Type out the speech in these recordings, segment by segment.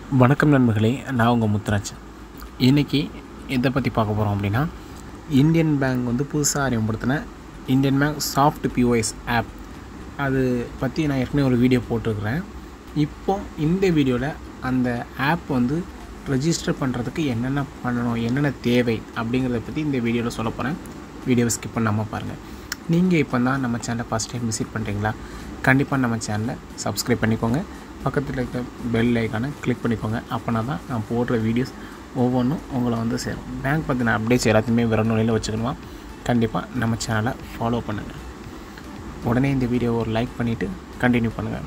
வணக்கம் நண்பர்களே நான் உங்கள் முத்துராஜ் இன்றைக்கி எதை பற்றி பார்க்க போகிறோம் அப்படின்னா இந்தியன் பேங்க் வந்து புதுசாக அறிமுகப்படுத்தின Indian bank soft POS app அது பற்றி நான் ஏற்கனவே ஒரு வீடியோ போட்டிருக்கிறேன் இப்போ இந்த வீடியோவில் அந்த ஆப் வந்து ரெஜிஸ்டர் பண்ணுறதுக்கு என்னென்ன பண்ணணும் என்னென்ன தேவை அப்படிங்கிறத பற்றி இந்த வீடியோவில் சொல்ல போகிறேன் வீடியோவை ஸ்கிப் பண்ணாமல் பாருங்கள் நீங்கள் இப்போ தான் நம்ம சேனலை ஃபஸ்ட் டைம் விசிட் பண்ணுறீங்களா கண்டிப்பாக நம்ம சேனலை சப்ஸ்கிரைப் பண்ணிக்கோங்க பக்கத்தில் இருக்க பெல் ஐக்கானை கிளிக் பண்ணிக்கோங்க அப்போனா தான் நான் போடுற வீடியோஸ் ஒவ்வொன்றும் உங்களை வந்து சேரும் பேங்க் பற்றின அப்டேட்ஸ் எல்லாத்தையுமே விரநூலையில் வச்சுக்கணுமா கண்டிப்பாக நம்ம சேனலை ஃபாலோ பண்ணுங்கள் உடனே இந்த வீடியோவை ஒரு லைக் பண்ணிவிட்டு கண்டினியூ பண்ணுங்கள்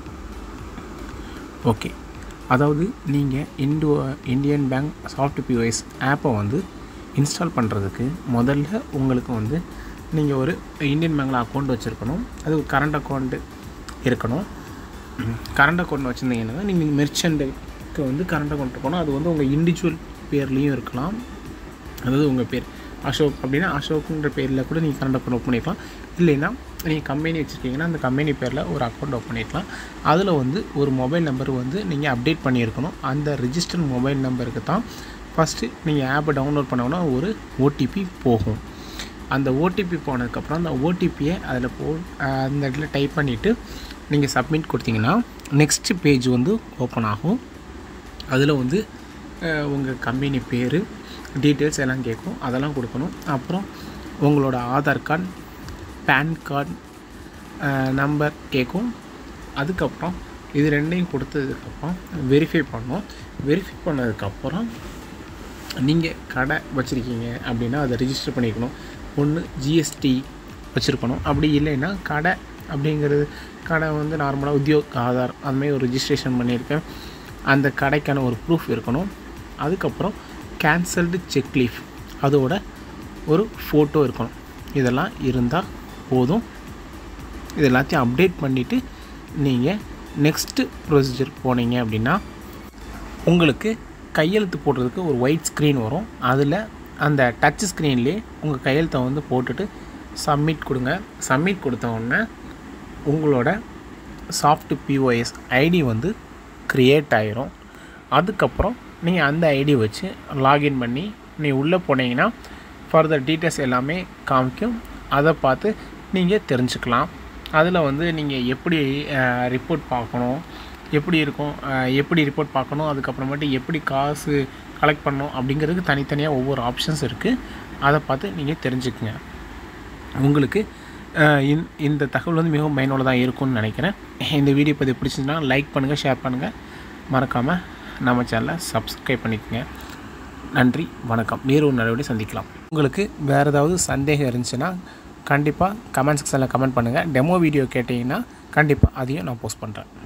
ஓகே அதாவது நீங்கள் இண்டோ இந்தியன் பேங்க் சாஃப்ட் பிஓஎஸ் ஆப்பை வந்து இன்ஸ்டால் பண்ணுறதுக்கு முதல்ல உங்களுக்கு வந்து நீங்கள் ஒரு இந்தியன் பேங்கில் அக்கௌண்ட் வச்சுருக்கணும் அது ஒரு கரண்ட் அக்கௌண்ட்டு இருக்கணும் கரண்ட் அக்கௌண்ட் வச்சுருந்தீங்கன்னா நீங்கள் மெர்ச்சண்ட்டுக்கு வந்து கரண்ட் அக்கௌண்ட் இருக்கணும் அது வந்து உங்கள் இண்டிவிஜுவல் பேர்லேயும் இருக்கலாம் அதாவது உங்கள் பேர் அசோக் அப்படின்னா அசோக்குன்ற பேரில் கூட நீங்கள் கரண்ட் அக்கௌண்ட் ஓப்பன் பண்ணிக்கலாம் இல்லைன்னா நீங்கள் கம்பெனி வச்சுருக்கீங்கன்னா அந்த கம்பெனி பேரில் ஒரு அக்கௌண்ட் ஓப்பன் பண்ணிக்கலாம் அதில் வந்து ஒரு மொபைல் நம்பர் வந்து நீங்கள் அப்டேட் பண்ணியிருக்கணும் அந்த ரிஜிஸ்டர் மொபைல் நம்பருக்கு தான் ஃபஸ்ட்டு நீங்கள் ஆப்பை டவுன்லோட் பண்ணோன்னா ஒரு ஓடிபி போகும் அந்த ஓடிபி போனதுக்கப்புறம் அந்த ஓடிபியை அதில் போ அந்த இடத்துல டைப் பண்ணிவிட்டு நீங்கள் சப்மிட் கொடுத்தீங்கன்னா நெக்ஸ்ட் பேஜ் வந்து ஓப்பன் ஆகும் அதில் வந்து உங்கள் கம்பெனி பேர் டீட்டெயில்ஸ் எல்லாம் கேட்கும் அதெல்லாம் கொடுக்கணும் அப்புறம் உங்களோட Aadhaar card PAN card number கேட்கும் அதுக்கப்புறம் இது ரெண்டையும் கொடுத்ததுக்கப்புறம் வெரிஃபை பண்ணோம் வெரிஃபை பண்ணதுக்கப்புறம் நீங்கள் கடை வச்சுருக்கீங்க அப்படின்னா அதை ரிஜிஸ்டர் பண்ணிக்கணும் ஒன்று ஜிஎஸ்டி வச்சுருக்கணும் அப்படி இல்லைன்னா கடை அப்படிங்கிறது கடை வந்து நார்மலாக உத்தியோக் ஆதார் அதுமாதிரி ஒரு ரிஜிஸ்ட்ரேஷன் பண்ணியிருக்கேன் அந்த கடைக்கான ஒரு ப்ரூஃப் இருக்கணும் அதுக்கப்புறம் கேன்சல்டு செக் லீஃப் அதோட ஒரு ஃபோட்டோ இருக்கணும் இதெல்லாம் இருந்தால் போதும் இது எல்லாத்தையும் அப்டேட் பண்ணிவிட்டு நீங்கள் நெக்ஸ்ட்டு ப்ரொசீஜர் போனீங்க அப்படின்னா உங்களுக்கு கையெழுத்து போடுறதுக்கு ஒரு ஒயிட் ஸ்க்ரீன் வரும் அதில் அந்த டச் ஸ்க்ரீன்லேயே உங்கள் கையெழுத்தை வந்து போட்டுட்டு சப்மிட் கொடுங்க சப்மிட் கொடுத்த உடனே உங்களோட சாஃப்ட் பிஓஎஸ் ஐடி வந்து க்ரியேட் ஆயிரும் அதுக்கப்புறம் நீங்கள் அந்த ஐடி வச்சு லாகின் பண்ணி நீ உள்ளே போனீங்கன்னா ஃபர்தர் டீட்டெயில்ஸ் எல்லாமே காமிக்கும் அதை பார்த்து நீங்கள் தெரிஞ்சுக்கலாம் அதில் வந்து நீங்கள் எப்படி ரிப்போர்ட் பார்க்கணும் எப்படி இருக்கும் எப்படி ரிப்போர்ட் பார்க்கணும் அதுக்கப்புறமேட்டு எப்படி காசு கலெக்ட் பண்ணணும் அப்படிங்கிறதுக்கு தனித்தனியாக ஒவ்வொரு ஆப்ஷன்ஸ் இருக்குது அதை பார்த்து நீங்கள் தெரிஞ்சுக்குங்க உங்களுக்கு இந்த தகவல் வந்து மிகவும் பயனுள்ளதாக இருக்கும்னு நினைக்கிறேன் இந்த வீடியோ பற்றி பிடிச்சிருந்தா லைக் பண்ணுங்கள் ஷேர் பண்ணுங்கள் மறக்காமல் நம்ம சேனலை சப்ஸ்கிரைப் பண்ணிக்கோங்க நன்றி வணக்கம் வேறு ஒரு நடவடிக்கை சந்திக்கலாம் உங்களுக்கு வேறு ஏதாவது சந்தேகம் இருந்துச்சுன்னா கண்டிப்பாக கமெண்ட் செக்ஷனில் கமெண்ட் பண்ணுங்கள் டெமோ வீடியோ கேட்டிங்கன்னா கண்டிப்பாக அதையும் நான் போஸ்ட் பண்ணுறேன்